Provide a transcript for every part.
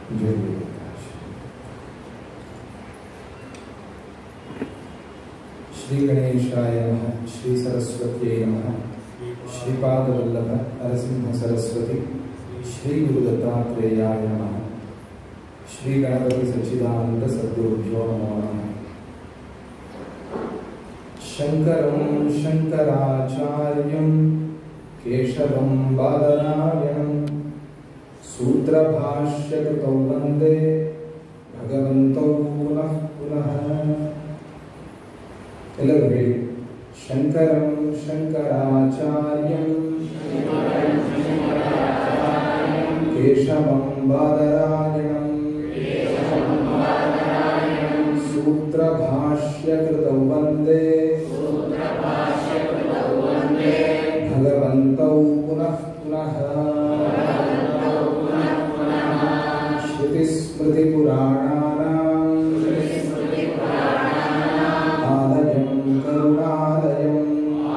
जय गुरुप्रकाश श्री गणेशाय नमः श्री सरस्वत्यै नमः श्रीपादवल्लभ नरसिंह सरस्वती श्री गुरुदत्तात्रेयाय नमः श्री गणपति सच्चिदानंद सद्गुरुभ्यो नमो नमः शङ्करं शङ्कराचार्यं केशवं बादरायणं सूत्रभाष्यकृतौ वन्दे भगवन्तौ पुनः पुनः ಎಲ್ಲರೂ ಹೇಳಿ ಶಂಕರಂ ಶಂಕರಾಚಾರ್ಯಂ ಕೇಶವಂ ಬಾದರಾಯಣಂ सूत्रभाष्यकृतौ वन्दे भगवन्तौ पुनः पुनः श्रुतिस्मृतिपुराणानाम् आलयं करुणालयम्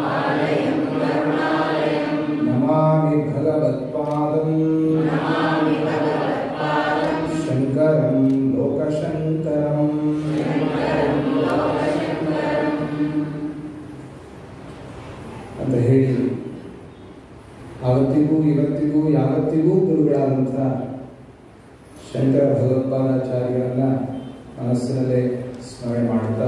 नमामि भगवत्पादम् शङ्करं लोकशङ्करम् ಅಂತ ಹೇಳಿ ಆವತ್ತಿಗೂ ಇವತ್ತಿಗೂ ಯಾವತ್ತಿಗೂ ಗುರುಗಳಾದಂಥ ಶಂಕರ ಭಗವತ್ಪಾದಾಚಾರ್ಯರನ್ನ ಮನಸ್ಸಿನಲ್ಲೇ ಸ್ಮರಣೆ ಮಾಡ್ತಾ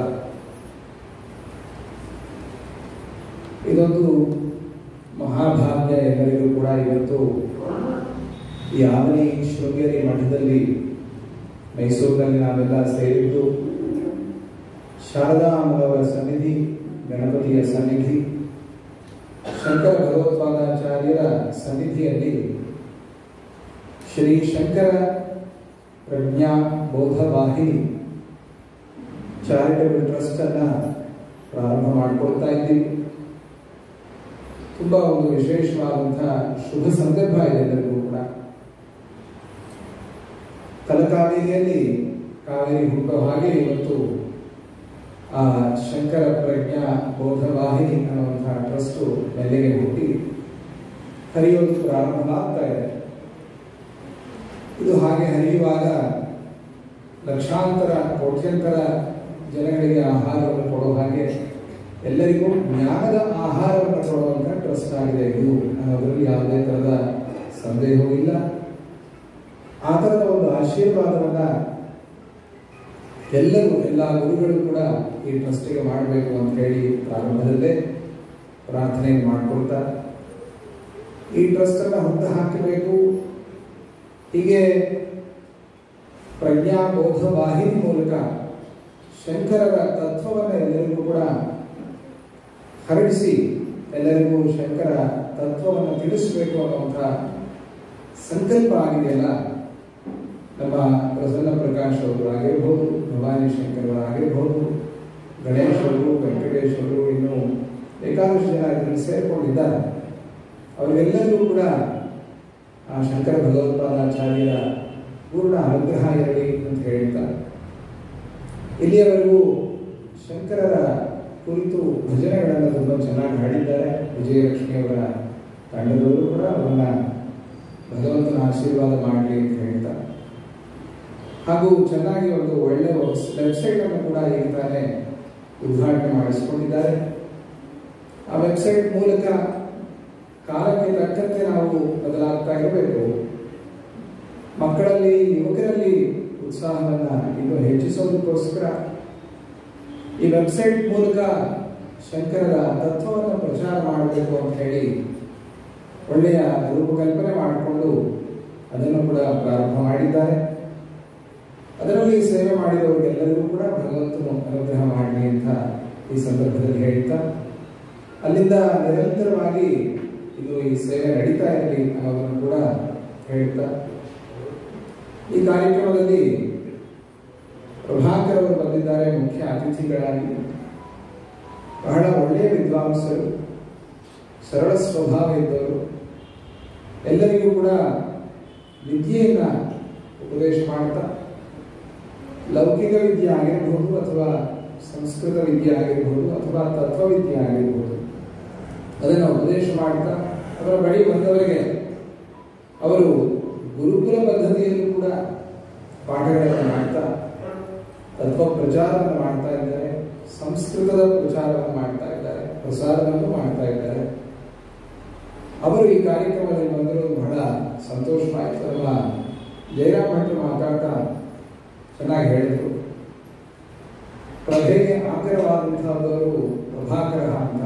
ಇದೊಂದು ಮಹಾಭಾಗ್ಯ ಎಲ್ಲರಿಗೂ ಕೂಡ ಇವತ್ತು ಈ ಆವನಿ ಶೃಂಗೇರಿ ಮಠದಲ್ಲಿ ಮೈಸೂರಿನಲ್ಲಿ ನಾವೆಲ್ಲ ಸೇರಿದ್ದು ಶಾರದಾ ಅಮ್ಮನವರ ಸನ್ನಿಧಿ ಗಣಪತಿಯ ಸನ್ನಿಧಿ ಶಂಕರ ಭಗವತ್ಪಾದಾಚಾರ್ಯರ ಸನ್ನಿಧಿಯಲ್ಲಿ ಶ್ರೀ ಶಂಕರ ಪ್ರಜ್ಞಾ ಬೋಧ ವಾಹಿನಿ ಚಾರಿಟಬಲ್ ಟ್ರಸ್ಟ್ ಅನ್ನ ಪ್ರಾರಂಭ ಮಾಡಿಕೊಳ್ತಾ ಇದ್ದೀವಿ ತುಂಬಾ ಒಂದು ವಿಶೇಷವಾದಂತಹ ಶುಭ ಸಂದರ್ಭ ಇದೆ ಎಲ್ಲರಿಗೂ ಕೂಡ ತಲಕಾವೇರಿಯಲ್ಲಿ ಕಾವೇರಿ ಹುಟ್ಟೋ ಹಾಗೆ ಇವತ್ತು ಆ ಶಂಕರ ಪ್ರಜ್ಞಾ ಬೋಧವಾಹಿನಿ ಅನ್ನುವಂತಹ ಟ್ರಸ್ಟು ನೆಲೆಗೆ ಹುಟ್ಟಿ ಹರಿಯೋದು ಪ್ರಾರಂಭ ಆಗ್ತಾ ಇದೆ ಇದು ಹಾಗೆ ಹರಿಯುವಾಗ ಲಕ್ಷಾಂತರ ಕೋಟ್ಯಂತರ ಜನಗಳಿಗೆ ಆಹಾರವನ್ನು ಕೊಡೋ ಹಾಗೆ ಎಲ್ಲರಿಗೂ ಜ್ಞಾನದ ಆಹಾರವನ್ನು ಕೊಡುವಂತಹ ಟ್ರಸ್ಟ್ ಆಗಿದೆ ಇದು ಅನ್ನೋದರಲ್ಲಿ ಯಾವುದೇ ತರಹದ ಸಂದೇಹವೂ ಇಲ್ಲ ಆ ಥರದ ಒಂದು ಆಶೀರ್ವಾದವನ್ನ ಎಲ್ಲರೂ ಎಲ್ಲ ಗುರುಗಳು ಕೂಡ ಈ ಟ್ರಸ್ಟಿಗೆ ಮಾಡಬೇಕು ಅಂತ ಹೇಳಿ ಪ್ರಾರಂಭದಲ್ಲೇ ಪ್ರಾರ್ಥನೆ ಮಾಡಿಕೊಳ್ತಾ ಈ ಟ್ರಸ್ಟ್ ಅನ್ನ ಹುಟ್ಟು ಹಾಕಬೇಕು ಹೀಗೆ ಪ್ರಜ್ಞಾ ಬೋಧ ವಾಹಿನಿ ಮೂಲಕ ಶಂಕರರ ತತ್ವವನ್ನು ಎಲ್ಲರಿಗೂ ಕೂಡ ಹರಡಿಸಿ ಎಲ್ಲರಿಗೂ ಶಂಕರ ತತ್ವವನ್ನು ತಿಳಿಸಬೇಕು ಅನ್ನುವಂಥ ಸಂಕಲ್ಪ ಆಗಿದೆಯಲ್ಲ ನಮ್ಮ ಪ್ರಸನ್ನ ಪ್ರಕಾಶ್ ಅವರು ಆಗಿರ್ಬೋದು ಭವಾನಿ ಶಂಕರ್ ಆಗಿರ್ಬೋದು ಗಣೇಶ್ ಅವರು ವೆಂಕಟೇಶ್ ಅವರು ಇನ್ನು ಬೇಕಾದಷ್ಟು ಜನ ಇದರಲ್ಲಿ ಸೇರಿಕೊಂಡಿದ್ದಾರೆ ಅವರಿಗೆಲ್ಲರಿಗೂ ಕೂಡ ಆ ಶಂಕರ ಭಗವತ್ಪಾದಾಚಾರ್ಯರ ಪೂರ್ಣ ಅನುಗ್ರಹ ಇರಲಿ ಅಂತ ಹೇಳ್ತಾರೆ ಇಲ್ಲಿಯವರೆಗೂ ಶಂಕರರ ಕುರಿತು ಭಜನೆಗಳನ್ನು ತುಂಬ ಚೆನ್ನಾಗಿ ಹಾಡಿದ್ದಾರೆ ವಿಜಯಲಕ್ಷ್ಮಿಯವರ ತಂಡದವರು ಕೂಡ ಅವರನ್ನ ಭಗವಂತನ ಆಶೀರ್ವಾದ ಮಾಡಲಿ ಅಂತ ಹೇಳ್ತಾರೆ ಹಾಗೂ ಚೆನ್ನಾಗಿ ಒಂದು ಒಳ್ಳೆ ವೆಬ್ಸೈಟ್ ಅನ್ನು ಕೂಡ ಈಗ ತಾನೇ ಉದ್ಘಾಟನೆ ಮಾಡಿಸಿಕೊಂಡಿದ್ದಾರೆ ಆ ವೆಬ್ಸೈಟ್ ಮೂಲಕ ಕಾಲಕ್ಕೆ ತಕ್ಕಂತೆ ನಾವು ಬದಲಾಗ್ತಾ ಇರಬೇಕು ಮಕ್ಕಳಲ್ಲಿ ಯುವಕರಲ್ಲಿ ಉತ್ಸಾಹವನ್ನ ಇನ್ನೂ ಹೆಚ್ಚಿಸೋದಕ್ಕೋಸ್ಕರ ಈ ವೆಬ್ಸೈಟ್ ಮೂಲಕ ಶಂಕರರ ತತ್ವವನ್ನು ಪ್ರಚಾರ ಮಾಡಬೇಕು ಅಂತ ಹೇಳಿ ಒಳ್ಳೆಯ ರೂಪಕಲ್ಪನೆ ಮಾಡಿಕೊಂಡು ಅದನ್ನು ಕೂಡ ಪ್ರಾರಂಭ ಮಾಡಿದ್ದಾರೆ ಅದರಲ್ಲಿ ಸೇವೆ ಮಾಡಿದವರಿಗೆಲ್ಲರಿಗೂ ಕೂಡ ಭಗವಂತನು ಅನುಗ್ರಹ ಮಾಡಲಿ ಅಂತ ಈ ಸಂದರ್ಭದಲ್ಲಿ ಹೇಳ್ತಾ ಅಲ್ಲಿಂದ ನಿರಂತರವಾಗಿ ಇದು ಈ ಸೇವೆ ನಡೀತಾ ಇರಲಿ ಅನ್ನೋದನ್ನು ಕೂಡ ಹೇಳ್ತಾ ಈ ಕಾರ್ಯಕ್ರಮದಲ್ಲಿ ಪ್ರಭಾಕರ್ ಅವರು ಬಂದಿದ್ದಾರೆ ಮುಖ್ಯ ಅತಿಥಿಗಳಾಗಿ ಬಹಳ ಒಳ್ಳೆಯ ವಿದ್ವಾಂಸರು ಸರಳ ಸ್ವಭಾವ ಇದ್ದವರು ಎಲ್ಲರಿಗೂ ಕೂಡ ವಿದ್ಯೆಯನ್ನ ಉಪದೇಶ ಮಾಡ್ತಾ ಲೌಕಿಕ ವಿದ್ಯೆ ಆಗಿರಬಹುದು ಅಥವಾ ಸಂಸ್ಕೃತ ವಿದ್ಯೆ ಆಗಿರಬಹುದು ಅಥವಾ ತತ್ವವಿದ್ಯೆ ಆಗಿರಬಹುದು ಅದನ್ನು ಉಪದೇಶ ಮಾಡ್ತಾ ಅವರ ಬಳಿ ಬಂದವರಿಗೆ ಅವರು ಗುರುಕುಲ ಪದ್ಧತಿಯಲ್ಲೂ ಕೂಡ ಪಾಠಗಳನ್ನು ಮಾಡ್ತಾ ತತ್ವ ಪ್ರಚಾರವನ್ನು ಮಾಡ್ತಾ ಇದ್ದಾರೆ ಸಂಸ್ಕೃತದ ಪ್ರಚಾರವನ್ನು ಮಾಡ್ತಾ ಇದ್ದಾರೆ ಪ್ರಸಾರವನ್ನು ಮಾಡ್ತಾ ಇದ್ದಾರೆ ಅವರು ಈ ಕಾರ್ಯಕ್ರಮದಲ್ಲಿ ಬಂದಿರೋದು ಬಹಳ ಸಂತೋಷವಾಯಿತು ನಮ್ಮ ಜಯರಾಮ್ ಭಟ್ರು ಮಾತಾಡ್ತಾ ಚೆನ್ನಾಗಿ ಹೇಳಿದರು ಪ್ರಭೆಗೆ ಆಗರವಾದಂತಹವರು ಪ್ರಭಾಕರ ಅಂತ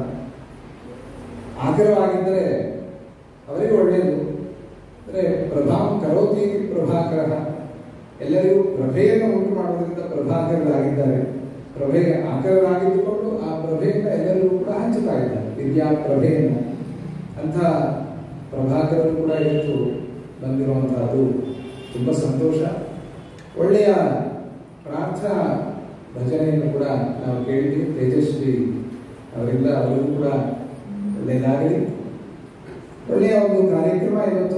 ಆಗರವಾಗಿದ್ದರೆ ಅವರಿಗೆ ಒಳ್ಳೆಯದು ಅಂದರೆ ಪ್ರಭಾಂ ಕರೋತಿ ಪ್ರಭಾಕರ ಎಲ್ಲರಿಗೂ ಪ್ರಭೆಯನ್ನು ಉಂಟು ಮಾಡುವುದರಿಂದ ಪ್ರಭಾಕರರಾಗಿದ್ದಾರೆ ಪ್ರಭೆಗೆ ಆಕರರಾಗಿದ್ದುಕೊಂಡು ಆ ಪ್ರಭೆಯಿಂದ ಎಲ್ಲರಿಗೂ ಕೂಡ ಹಂಚುತ್ತಾ ಇದ್ದಾರೆ ವಿದ್ಯಾ ಪ್ರಭೆಯನ್ನು ಅಂಥ ಪ್ರಭಾಕರರು ಕೂಡ ಇವತ್ತು ಬಂದಿರುವಂತಹದ್ದು ತುಂಬ ಸಂತೋಷ ಒಳ್ಳೆಯ ಪ್ರಾರ್ಥನಾ ಭಜನೆಯನ್ನು ಕೂಡ ನಾವು ಕೇಳಿದ್ವಿ ತೇಜಸ್ವಿ ಅವರಿಂದ ಅವರಿಗೂ ಕೂಡ ಒಳ್ಳೆಯದಾಗಲಿ ಒಳ್ಳೆಯ ಒಂದು ಕಾರ್ಯಕ್ರಮ ಇವತ್ತು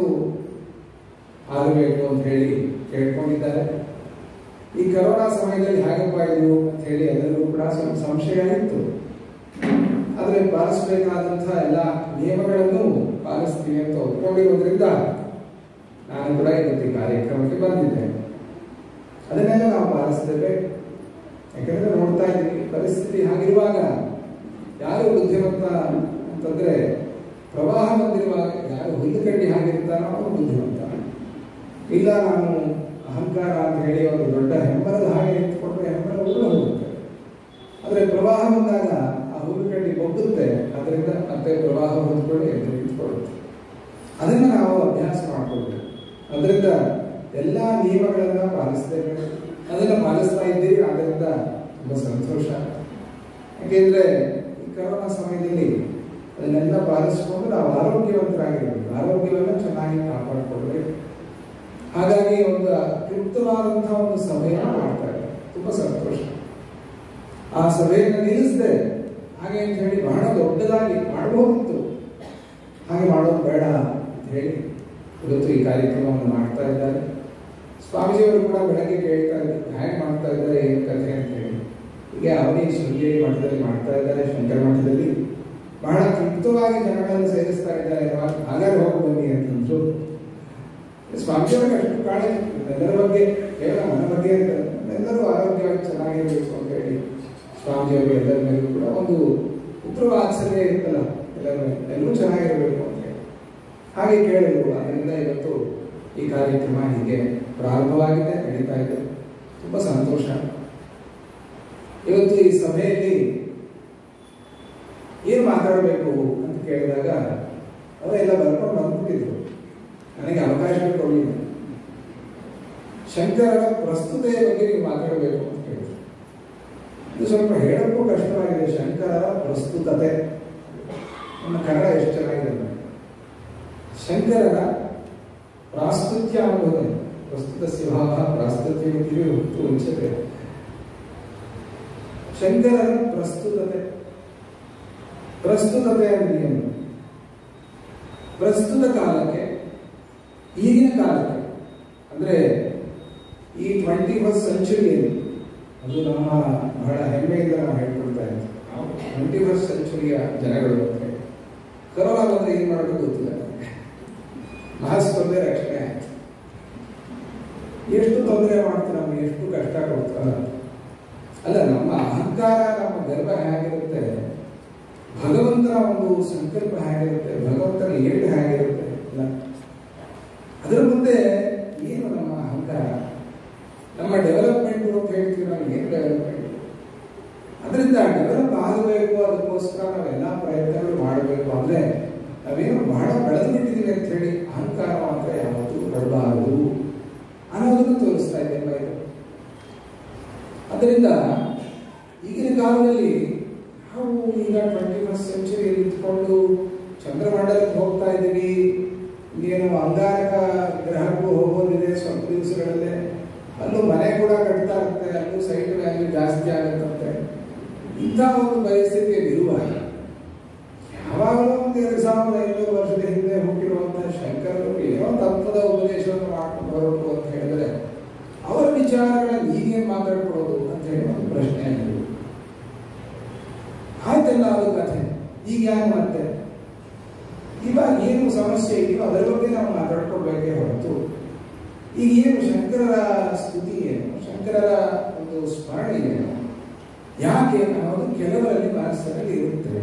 ಆಗಬೇಕು ಅಂತ ಹೇಳಿ ಕೇಳ್ಕೊಂಡಿದ್ದಾರೆ ಈ ಕರೋನಾ ಸಮಯದಲ್ಲಿ ಹೇಗಪ್ಪ ಇದು ಅಂತ ಹೇಳಿ ಎಲ್ಲರಿಗೂ ಕೂಡ ಸ್ವಲ್ಪ ಸಂಶಯ ಇತ್ತು ಆದರೆ ಪಾಲಿಸಬೇಕಾದಂತಹ ಎಲ್ಲ ನಿಯಮಗಳನ್ನು ಪಾಲಿಸ್ತೀವಿ ಅಂತ ಒಪ್ಕೊಂಡಿರೋದ್ರಿಂದ ನಾನು ಕೂಡ ಇವತ್ತು ಈ ಕಾರ್ಯಕ್ರಮಕ್ಕೆ ಬಂದಿದ್ದೆ ಅದನ್ನೆಲ್ಲ ನಾವು ಪಾಲಿಸ್ತೇವೆ ಯಾಕಂದ್ರೆ ನೋಡ್ತಾ ಇದ್ದೀವಿ ಪರಿಸ್ಥಿತಿ ಹಾಗಿರುವಾಗ ಯಾರು ಬುದ್ಧಿವಂತ ಅಂತಂದ್ರೆ ಪ್ರವಾಹ ಬಂದಿರುವಾಗ ಯಾರು ಹುಲ್ಲುಕಡ್ಡಿ ಹಾಗಿರ್ತಾನೋ ಅವನು ಬುದ್ಧಿವಂತ ಇಲ್ಲ ನಾನು ಅಹಂಕಾರ ಅಂತ ಹೇಳಿ ಒಂದು ದೊಡ್ಡ ಹೆಮ್ಮರದ ಹಾಗೆ ನಿಂತ್ಕೊಂಡ್ರೆ ಹೆಮ್ಮರ ಉಳ್ಳ ಹೋಗುತ್ತೆ ಆದರೆ ಪ್ರವಾಹ ಬಂದಾಗ ಆ ಹುಲ್ಲುಕಡ್ಡಿ ಬೊಬ್ಬುತ್ತೆ ಅದರಿಂದ ಮತ್ತೆ ಪ್ರವಾಹ ಹೊಂದ್ಕೊಳ್ಳಿ ಎದ್ದು ನಿಂತ್ಕೊಳ್ಳುತ್ತೆ ಅದನ್ನು ನಾವು ಅಭ್ಯಾಸ ಮಾಡಿಕೊಳ್ಬೇಕು ಅದರಿಂದ ಎಲ್ಲ ನಿಯಮಗಳನ್ನ ಪಾಲಿಸ್ತೇವೆ ಅದನ್ನು ಪಾಲಿಸ್ತಾ ಇದ್ದೀವಿ ಆದ್ದರಿಂದ ತುಂಬ ಸಂತೋಷ ಯಾಕೆಂದ್ರೆ ಈ ಕರೋನಾ ಸಮಯದಲ್ಲಿ ಅದನ್ನೆಲ್ಲ ಪಾಲಿಸಿಕೊಂಡು ನಾವು ಆರೋಗ್ಯವಂತರಾಗಿರಬೇಕು ಆರೋಗ್ಯವನ್ನು ಚೆನ್ನಾಗಿ ಕಾಪಾಡಿಕೊಳ್ಬೇಕು ಹಾಗಾಗಿ ಒಂದು ಕ್ಲಿಪ್ತವಾದಂತಹ ಒಂದು ಸಭೆಯನ್ನು ಮಾಡ್ತಾ ಇದ್ದಾರೆ ತುಂಬ ಸಂತೋಷ ಆ ಸಭೆಯನ್ನು ನಿಲ್ಲಿಸದೆ ಹಾಗೆ ಅಂತ ಹೇಳಿ ಬಹಳ ದೊಡ್ಡದಾಗಿ ಮಾಡಬಹುದಿತ್ತು ಹಾಗೆ ಮಾಡೋದು ಬೇಡ ಅಂತ ಹೇಳಿ ಇವತ್ತು ಈ ಕಾರ್ಯಕ್ರಮವನ್ನು ಮಾಡ್ತಾ ಇದ್ದಾರೆ ಸ್ವಾಮೀಜಿಯವರು ಕೂಡ ಬೆಳಗ್ಗೆ ಕೇಳ್ತಾ ಇದ್ದಾರೆ ಹೇಗೆ ಮಾಡ್ತಾ ಇದ್ದಾರೆ ಏನು ಕಥೆ ಅಂತ ಹೇಳಿ ಹೀಗೆ ಅವನಿ ಶೃಂಗೇರಿ ಮಠದಲ್ಲಿ ಮಾಡ್ತಾ ಇದ್ದಾರೆ ಶಂಕರ ಮಠದಲ್ಲಿ ಬಹಳ ಕ್ಲಿಪ್ತವಾಗಿ ಜನಗಳನ್ನು ಸೇರಿಸ್ತಾ ಇದ್ದಾರೆ ಹಾಗಾದ್ರೆ ಹೋಗಿ ಬನ್ನಿ ಅಂತಂದ್ರು ಸ್ವಾಮೀಜಿಯವ್ರಿಗೆ ಅಷ್ಟು ಕಾಳಜಿ ಎಲ್ಲರ ಬಗ್ಗೆ ಕೇವಲ ನನ್ನ ಬಗ್ಗೆ ಅಂತ ಎಲ್ಲರೂ ಆರೋಗ್ಯವಾಗಿ ಚೆನ್ನಾಗಿರಬೇಕು ಅಂತ ಹೇಳಿ ಸ್ವಾಮೀಜಿಯವರು ಎಲ್ಲರ ಮೇಲೂ ಕೂಡ ಒಂದು ಪುತ್ರ ವಾತ್ಸಲ್ಯ ಇರ್ತಲ್ಲ ಎಲ್ಲರ ಮೇಲೆ ಎಲ್ಲರೂ ಚೆನ್ನಾಗಿರಬೇಕು ಅಂತ ಹೇಳಿ ಹಾಗೆ ಕೇಳಿದ್ರು ಅದರಿಂದ ಇವತ್ತು ಈ ಕಾರ್ಯಕ್ರಮ ಹೀಗೆ ಪ್ರಾರಂಭವಾಗಿದೆ ನಡೀತಾ ಇದೆ ತುಂಬ ಸಂತೋಷ ಇವತ್ತು ಈ ಸಭೆಯಲ್ಲಿ ಏನು ಮಾತಾಡಬೇಕು ಅಂತ ಕೇಳಿದಾಗ ಅವರೆಲ್ಲ ಬರ್ಕೊಂಡು ಬಂದ್ಬಿಟ್ಟಿದ್ರು ನನಗೆ ಅವಕಾಶ ಕೊಡಲಿಲ್ಲ ಶಂಕರರ ಪ್ರಸ್ತುತೆಯ ಬಗ್ಗೆ ನೀವು ಮಾತಾಡಬೇಕು ಅಂತ ಹೇಳಿದ್ರು ಇದು ಸ್ವಲ್ಪ ಹೇಳಕ್ಕೂ ಕಷ್ಟವಾಗಿದೆ ಶಂಕರರ ಪ್ರಸ್ತುತತೆ ನಮ್ಮ ಕನ್ನಡ ಎಷ್ಟು ಚೆನ್ನಾಗಿದೆ ನೋಡಿ. ಶಂಕರರ ಪ್ರಾಸ್ತುತ್ಯ ಅನ್ನೋದು ಪ್ರಸ್ತುತ ಭಾವ ಪ್ರಾಸ್ತುತ್ಯ ಹೊತ್ತು ಉಚ್ಯತೆ ಶಂಕರರ ಪ್ರಸ್ತುತತೆ ಪ್ರಸ್ತುತತೆ ಅಂದ್ರೆ ಏನು ಪ್ರಸ್ತುತ ಕಾಲಕ್ಕೆ ಈಗಿನ ಕಾಲಕ್ಕೆ ಅಂದ್ರೆ ಈ ಟ್ವೆಂಟಿ ಫಸ್ಟ್ ಸೆಂಚುರಿಯಲ್ಲಿ ಅದು ನಮ್ಮ ಬಹಳ ಹೆಮ್ಮೆಯಿಂದ ನಾವು ಹೇಳ್ಕೊಳ್ತಾ ಇದ್ದೀವಿ ನಾವು ಟ್ವೆಂಟಿ ಫಸ್ಟ್ ಸೆಂಚುರಿಯ ಜನಗಳು ಅಂತ ಹೇಳಿ ಕರೋನಾ ಬಂದ್ರೆ ಏನ್ ಮಾಡೋದು ಗೊತ್ತಿಲ್ಲ ನಮಗೆ ಮಾಸ್ಕ್ ತೊಂದರೆ ರಕ್ಷಣೆ ಆಯ್ತು ಎಷ್ಟು ತೊಂದರೆ ಮಾಡ್ತಾರೆ ನಮ್ಗೆ ಎಷ್ಟು ಕಷ್ಟ ಕೊಡ್ತಾರ ಅಲ್ಲ ನಮ್ಮ ಅಹಂಕಾರ ನಮ್ಮ ಗರ್ವ ಹೇಗಿರುತ್ತೆ ಭಗವಂತನ ಒಂದು ಸಂಕಲ್ಪ ಹೇಗಿರುತ್ತೆ ಭಗವಂತನ ಏಟು ಹೇಗಿರುತ್ತೆ ಅಲ್ಲ ಅದರ ಮುಂದೆ ಏನು ನಮ್ಮ ಅಹಂಕಾರ ನಮ್ಮ ಡೆವಲಪ್ಮೆಂಟ್ ಅಂತ ಹೇಳ್ತೀವಿ ನಾವು ಏನು ಡೆವಲಪ್ಮೆಂಟ್ ಅದರಿಂದ ಡೆವಲಪ್ ಆಗಬೇಕು ಅದಕ್ಕೋಸ್ಕರ ನಾವೆಲ್ಲ ಪ್ರಯತ್ನಗಳು ಮಾಡಬೇಕು ಅಂದ್ರೆ ನಾವೇನು ಬಹಳ ಬೆಳೆದು ಬಿಟ್ಟಿದ್ದೀವಿ ಅಂತ ಹೇಳಿ ಅಹಂಕಾರ ಮಾತ್ರ ಯಾವತ್ತೂ ಪಡಬಾರದು ಅನ್ನೋದನ್ನು ತೋರಿಸ್ತಾ ಇದೆ ಬೈಬಲ್ ಅದರಿಂದ ಈಗಿನ ಕಾಲದಲ್ಲಿ ನಾವು ಈಗ ಟ್ವೆಂಟಿ ಫಸ್ಟ್ ಸೆಂಚುರಿಯಲ್ಲಿ ಇದ್ಕೊಂಡು ಚಂದ್ರಮಂಡಲಕ್ಕೆ ಹೋಗ್ತಾ ಇದ್ದೀವಿ ಇನ್ನೇನು ಅಂಗಾರಕ ಗ್ರಹಕ್ಕೂ ಹೋಗೋದಿದೆ ಸ್ವಲ್ಪ ದಿವಸಗಳಲ್ಲೇ ಅಲ್ಲೂ ಮನೆ ಕೂಡ ಕಟ್ತಾ ಇರುತ್ತೆ ಅಲ್ಲೂ ಸೈಟ್ ವ್ಯಾಲ್ಯೂ ಜಾಸ್ತಿ ಆಗುತ್ತಂತೆ ಇಂಥ ಒಂದು ಪರಿಸ್ಥಿತಿಯಲ್ಲಿ ಇರುವಾಗ ಯಾವಾಗಲೂ ಒಂದು ಎರಡು ಸಾವಿರದ ಐನೂರು ವರ್ಷದ ಹಿಂದೆ ಹುಟ್ಟಿರುವಂತಹ ಶಂಕರರು ಏನೋ ತತ್ವದ ಉಪದೇಶವನ್ನು ಮಾಡ್ಕೊಂಡು ಬರಬೇಕು ಅಂತ ಹೇಳಿದ್ರೆ ಅವರ ವಿಚಾರಗಳನ್ನು ಈಗೇನು ಮಾತಾಡ್ಕೊಳ್ಳೋದು ಅಂತ ಹೇಳಿ ಒಂದು ಪ್ರಶ್ನೆ ಆಗಿದೆ ಆಯ್ತಲ್ಲ ಅದು ಕಥೆ ಈಗ ಯಾರು ಮತ್ತೆ ಇವಾಗ ಏನು ಸಮಸ್ಯೆ ಇದೆಯೋ ಅದರ ಬಗ್ಗೆ ನಾವು ಮಾತಾಡ್ಕೊಳ್ಬೇಕೇ ಹೊರತು ಈಗ ಏನು ಶಂಕರರ ಸ್ತುತಿ ಶಂಕರರ ಒಂದು ಸ್ಮರಣೆ ಇದೆ ಯಾಕೆ ಅನ್ನೋದು ಕೆಲವರಲ್ಲಿ ಮನಸ್ಸಿನಲ್ಲಿ ಇರುತ್ತೆ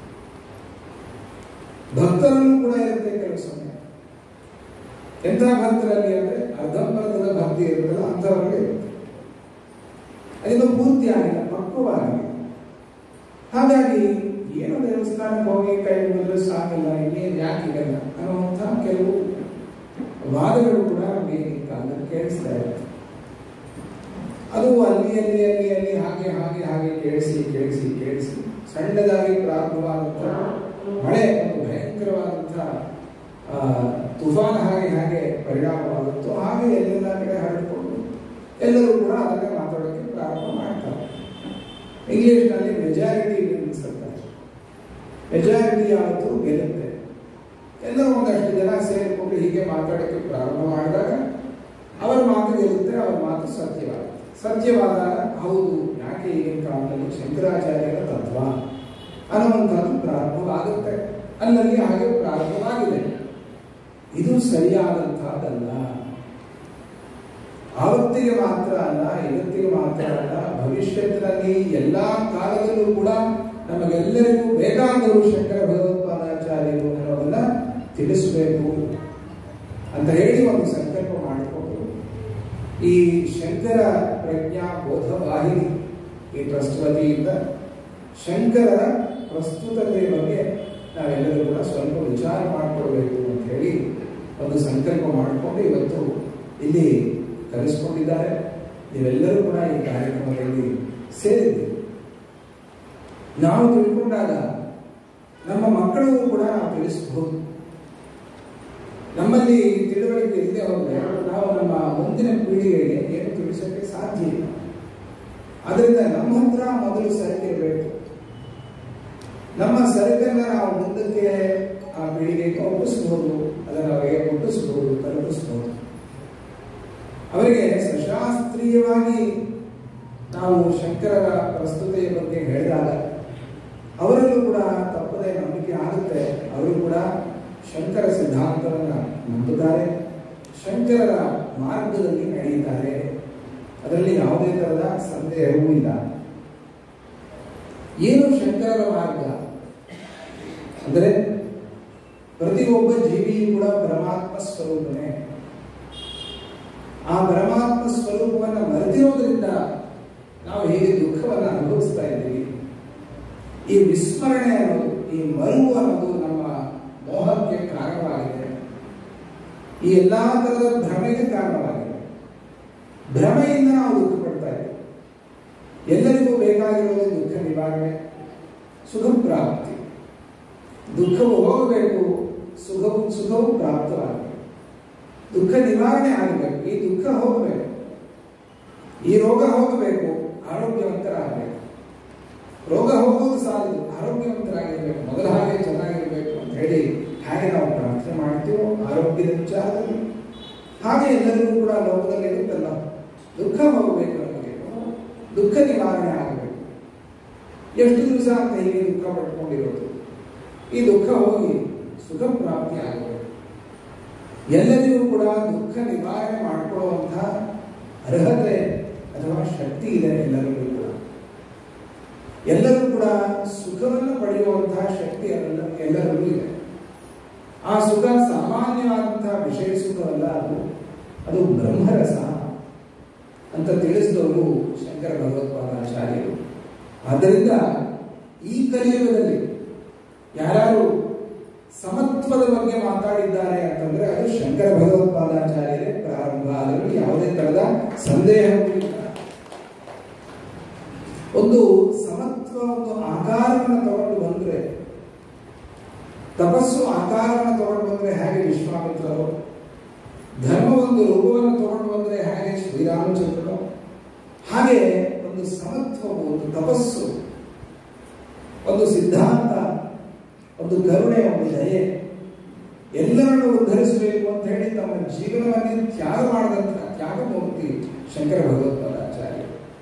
ಭಕ್ತರಲ್ಲೂ ಕೂಡ ಇರುತ್ತೆ ಕೆಲವು ಸಮಯ ಎಂಥ ಭಕ್ತರಲ್ಲಿ ಅಂದ್ರೆ ಅರ್ಧಂಬರ್ಧದ ಭಕ್ತಿ ಇರುತ್ತಲ್ಲ ಅಂಥವರಿಗೆ ಇರುತ್ತೆ ಅದನ್ನು ಪೂರ್ತಿ ಆಗಿಲ್ಲ ಪಕ್ವವಾಗಿಲ್ಲ ಹಾಗಾಗಿ ಏನು ದೇವಸ್ಥಾನಕ್ಕೆ ಹೋಗಿ ಕೈ ಮುಗಿದ್ರೆ ಸಾಕಿಲ್ಲ ಇನ್ನೇನು ಯಾಕೆ ಇದೆಲ್ಲ ಅನ್ನುವಂಥ ಕೆಲವು ವಾದಗಳು ಕೂಡ ನಮಗೆ ಈ ಕಾಲದಲ್ಲಿ ಕೇಳಿಸ್ತಾ ಇರುತ್ತೆ ಅದು ಅಲ್ಲಿ ಅಲ್ಲಿ ಅಲ್ಲಿ ಅಲ್ಲಿ ಹಾಗೆ ಹಾಗೆ ಹಾಗೆ ಕೇಳಿಸಿ ಕೇಳಿಸಿ ಕೇಳಿಸಿ ಸಣ್ಣದಾಗಿ ಪ್ರಾರಂಭವಾದಂಥ ಮಳೆ ಒಂದು ಭಯಂಕರವಾದಂಥ ಆ, ತುಫಾನ್ ಹಾಗೆ ಹಾಗೆ ಪರಿಣಾಮವಾಗುತ್ತೋ ಹಾಗೆ ಎಲ್ಲೆಲ್ಲ ಕಡೆ ಹರಡಿಕೊಂಡು ಎಲ್ಲರೂ ಕೂಡ ಅದನ್ನೇ ಮಾತಾಡೋಕ್ಕೆ ಪ್ರಾರಂಭ ಮಾಡ್ತಾರೆ ಇಂಗ್ಲಿಷ್ನಲ್ಲಿ ಮೆಜಾರಿಟಿ ವಿನ್ಸ್ ಅಂತಾರೆ ಮೆಜಾರಿಟಿ ಯಾವತ್ತು ಗೆಲ್ಲುತ್ತೆ ಎಲ್ಲರೂ ಒಂದಷ್ಟು ಜನ ಸೇರಿಕೊಂಡು ಹೀಗೆ ಮಾತಾಡೋಕ್ಕೆ ಪ್ರಾರಂಭ ಮಾಡಿದಾಗ ಅವರ ಮಾತು ಗೆಲ್ಲುತ್ತೆ ಅವರ ಮಾತು ಸತ್ಯವಾಗುತ್ತೆ ಸತ್ಯವಾದಾಗ ಹೌದು ಯಾಕೆ ಈಗಿನ ಕಾಲದಲ್ಲಿ ಶಂಕರಾಚಾರ್ಯರ ತತ್ವ ಅನ್ನುವಂಥದ್ದು ಪ್ರಾರಂಭವಾಗುತ್ತೆ ಅಲ್ಲಲ್ಲಿ ಹಾಗೆ ಪ್ರಾರಂಭವಾಗಿದೆ ಇದು ಸರಿಯಾದಂತಹದ್ದಲ್ಲ ಆವತ್ತಿಗೆ ಮಾತ್ರ ಅಲ್ಲ ಇವತ್ತಿಗೆ ಮಾತ್ರ ಅಲ್ಲ ಭವಿಷ್ಯತ್ತಿನಲ್ಲಿ ಎಲ್ಲಾ ಕಾಲದಲ್ಲೂ ಕೂಡ ನಮಗೆಲ್ಲರಿಗೂ ಬೇಕಾದವರು ಶಂಕರ ಭಗವತ್ಪಾದಾಚಾರ್ಯರು ಅನ್ನೋದನ್ನ ತಿಳಿಸಬೇಕು ಅಂತ ಹೇಳಿ ಒಂದು ಸಂಕಲ್ಪ ಮಾಡಿಕೊಂಡು ಈ ಶಂಕರ ಪ್ರಜ್ಞಾ ಬೋಧ ವಾಹಿನಿ ಈ ಟ್ರಸ್ಟ್ ವತಿಯಿಂದ ಶಂಕರರ ಪ್ರಸ್ತುತತೆಯ ಬಗ್ಗೆ ನಾವೆಲ್ಲರೂ ಕೂಡ ಸ್ವಲ್ಪ ವಿಚಾರ ಮಾಡಿಕೊಳ್ಬೇಕು ಅಂತ ಹೇಳಿ ಒಂದು ಸಂಕಲ್ಪ ಮಾಡಿಕೊಂಡು ಇವತ್ತು ಇಲ್ಲಿ ಕರೆಸ್ಕೊಂಡಿದ್ದಾರೆ ನೀವೆಲ್ಲರೂ ಕೂಡ ಈ ಕಾರ್ಯಕ್ರಮದಲ್ಲಿ ಸೇರಿದ್ದೀರಿ ನಾವು ತಿಳ್ಕೊಂಡಾಗ ನಮ್ಮ ಮಕ್ಕಳಿಗೂ ಕೂಡ ನಾವು ತಿಳಿಸಬಹುದು ನಮ್ಮಲ್ಲಿ ತಿಳುವಳಿಕೆ ಇಲ್ಲದೆ ಹೋದ್ರೆ ನಾವು ನಮ್ಮ ಮುಂದಿನ ಪೀಳಿಗೆಗೆ ಏನು ತಿಳಿಸೋಕ್ಕೆ ಸಾಧ್ಯ ಇಲ್ಲ ಅದರಿಂದ ನಮ್ಮ ಹತ್ರ ಮೊದಲು ಸರಕಿರಬೇಕು ನಮ್ಮ ಸರಕನ್ನ ನಾವು ಮುಂದಕ್ಕೆ ಆ ಪೀಳಿಗೆಗೆ ಒಪ್ಪಿಸ್ಬೋದು ಅದನ್ನು ಅವರಿಗೆ ಮುಟ್ಟಿಸ್ಬೋದು ತಲುಪಿಸ್ಬೋದು ಅವರಿಗೆ ಸಶಾಸ್ತ್ರೀಯವಾಗಿ ನಾವು ಶಂಕರರ ಪ್ರಸ್ತುತಿಯ ಬಗ್ಗೆ ಹೇಳಿದಾಗ ಅವರಲ್ಲೂ ಕೂಡ ತಪ್ಪದೆ ನಂಬಿಕೆ ಆಗುತ್ತೆ ಅವರು ಕೂಡ ಶಂಕರ ಸಿದ್ಧಾಂತವನ್ನು ನಂಬುತ್ತಾರೆ ಶಂಕರರ ಮಾರ್ಗದಲ್ಲಿ ನಡೆಯುತ್ತಾರೆ ಅದರಲ್ಲಿ ಯಾವುದೇ ತರಹದ ಸಂದೇಹವೂ ಇಲ್ಲ ಏನು ಶಂಕರರ ಮಾರ್ಗ ಅಂದರೆ ಪ್ರತಿಯೊಬ್ಬ ಜೀವಿಯೂ ಕೂಡ ಪರಮಾತ್ಮ ಸ್ವರೂಪನೇ ಆ ಪರಮಾತ್ಮ ಸ್ವರೂಪವನ್ನು ಮರೆತಿರೋದ್ರಿಂದ ನಾವು ಹೇಗೆ ದುಃಖವನ್ನು ಅನುಭವಿಸ್ತಾ ಇದ್ದೀವಿ ಈ ವಿಸ್ಮರಣೆ ಅನ್ನೋದು ಈ ಮರುವು ಅನ್ನೋದು ನಮ್ಮ ಮೋಹಕ್ಕೆ ಕಾರಣವಾಗಿದೆ ಈ ಎಲ್ಲಾ ತರದ ಭ್ರಮೆಗೆ ಕಾರಣವಾಗಿದೆ ಭ್ರಮೆಯಿಂದ ನಾವು ದುಃಖ ಪಡ್ತಾ ಇದ್ದೀವಿ ಎಲ್ಲರಿಗೂ ಬೇಕಾಗಿರೋದು ದುಃಖ ನಿವಾರಣೆ ಸುಖ ಪ್ರಾಪ್ತಿ ದುಃಖವು ಹೋಗಬೇಕು ಸುಖವು ಸುಖವು ಪ್ರಾಪ್ತವಾಗಬೇಕು ದುಃಖ ನಿವಾರಣೆ ಆಗಬೇಕು ಈ ದುಃಖ ಹೋಗಬೇಕು ಈ ರೋಗ ಹೋಗಬೇಕು ಆರೋಗ್ಯವಂತರಾಗಬೇಕು ರೋಗ ಹೋಗೋದು ಸಾಲದು ಆರೋಗ್ಯವಂತರಾಗಿರ್ಬೇಕು ಮೊದಲ ಹಾಗೆ ಚೆನ್ನಾಗಿರ್ಬೇಕು ಅಂತ ಹೇಳಿ ಹಾಗೆ ನಾವು ಪ್ರಾರ್ಥನೆ ಮಾಡ್ತೀವೋ ಆರೋಗ್ಯದ ವಿಚಾರದಲ್ಲಿ ಹಾಗೆ ಎಲ್ಲರಿಗೂ ಕೂಡ ಲೋಕದಲ್ಲಿ ಇರುತ್ತಲ್ಲ ದುಃಖ ಹೋಗಬೇಕು ನಮಗೆ ದುಃಖ ನಿವಾರಣೆ ಆಗಬೇಕು ಎಷ್ಟು ದಿವಸ ಅಂತ ಹೀಗೆ ದುಃಖ ಪಡ್ಕೊಂಡಿರೋದು ಈ ದುಃಖ ಹೋಗಿ ಸುಖ ಪ್ರಾಪ್ತಿ ಆಗಬೇಕು ಎಲ್ಲರಿಗೂ ಕೂಡ ದುಃಖ ನಿವಾರಣೆ ಮಾಡಿಕೊಳ್ಳುವಂತಹ ಅರ್ಹತೆ ಅಥವಾ ಶಕ್ತಿ ಇದೆ ಎಲ್ಲರಿಗೂ ಕೂಡ ಎಲ್ಲರೂ ಕೂಡ ಸುಖವನ್ನು ಪಡೆಯುವಂತಹ ಶಕ್ತಿ ಎಲ್ಲ ಎಲ್ಲರಿಗೂ ಇದೆ ಆ ಸುಖ ಸಾಮಾನ್ಯವಾದಂತಹ ವಿಷಯ ಸುಖವಲ್ಲ ಅದು ಅದು ಬ್ರಹ್ಮರಸ ಅಂತ ತಿಳಿಸಿದವರು ಶಂಕರ ಭಗವತ್ಪಾದಾಚಾರ್ಯರು ಆದ್ದರಿಂದ ಈ ಕಲಿಯುಗದಲ್ಲಿ ಯಾರು ಸಮತ್ವದ ಬಗ್ಗೆ ಮಾತಾಡಿದ್ದಾರೆ ಅಂತಂದ್ರೆ ಅದು ಶಂಕರ ಭಗವತ್ಪಾದಾಚಾರ್ಯರೇ ಪ್ರಾರಂಭ ಅದರಲ್ಲಿ ಯಾವುದೇ ತರಹದ ಸಂದೇಹವೂ ಇಲ್ಲ ಒಂದು ಸಮತ್ವ ಒಂದು ಆಕಾರವನ್ನು ತಗೊಂಡು ಬಂದ್ರೆ ತಪಸ್ಸು ಆಕಾರವನ್ನು ತಗೊಂಡು ಬಂದ್ರೆ ಹೇಗೆ ವಿಶ್ವಾಮಿತ್ರರು ಧರ್ಮ ಒಂದು ರೂಪವನ್ನು ತಗೊಂಡು ಬಂದ್ರೆ ಹೇಗೆ ಶ್ರೀರಾಮಚಂದ್ರರು ಹಾಗೆ ಒಂದು ಸಮತ್ವವು ಒಂದು ತಪಸ್ಸು ಒಂದು ಸಿದ್ಧಾಂತ ಒಂದು ಕರುಣೆ ಒಂದು ದಯೆ ಎಲ್ಲರನ್ನು ಉದ್ಧರಿಸಬೇಕು ಅಂತ ಹೇಳಿ ತಮ್ಮ ಜೀವನವನ್ನೇ ತ್ಯಾಗ ಮಾಡಿದಂತಹ ತ್ಯಾಗಮೂರ್ತಿ ಶಂಕರ ಭಗವತ್